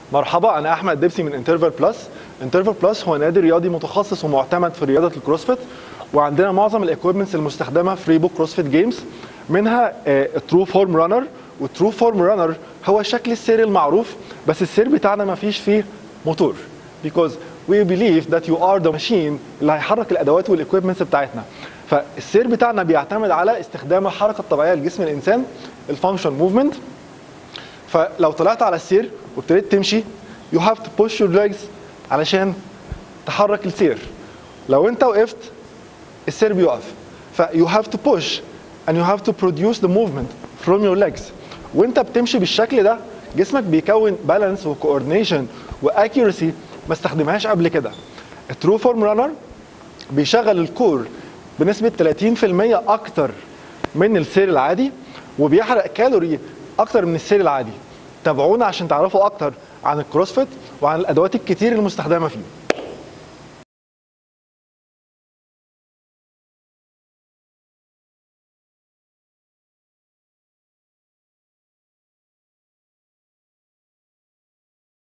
مرحبا انا احمد دبسي من انترفال بلس انترفال بلس هو نادي رياضي متخصص ومعتمد في رياضه الكروسفيت وعندنا معظم الاكويبمنتس المستخدمه في ريبوك كروسفيت جيمز منها ترو فورم رانر والترو فورم رانر هو شكل السير المعروف بس السير بتاعنا ما فيش فيه موتور because we believe that you are the machine اللي هيحرك الادوات والاكويبمنتس بتاعتنا فالسير بتاعنا بيعتمد على استخدام الحركه الطبيعيه لجسم الانسان الفانكشن موفمنت فلو طلعت على السير وابتديت تمشي you have to push your legs علشان تحرك السير لو انت وقفت السير بيقف ف you have to push and you have to produce the movement from your legs وانت بتمشي بالشكل ده جسمك بيكون بالانس وكوردينيشن واكيورسي ما استخدمهاش قبل كده الترو فورم رانر بيشغل الكور بنسبه 30% اكتر من السير العادي وبيحرق كالوري اكتر من السير العادي تابعونا عشان تعرفوا اكتر عن الكروسفيت وعن الادوات الكتير المستخدمه فيه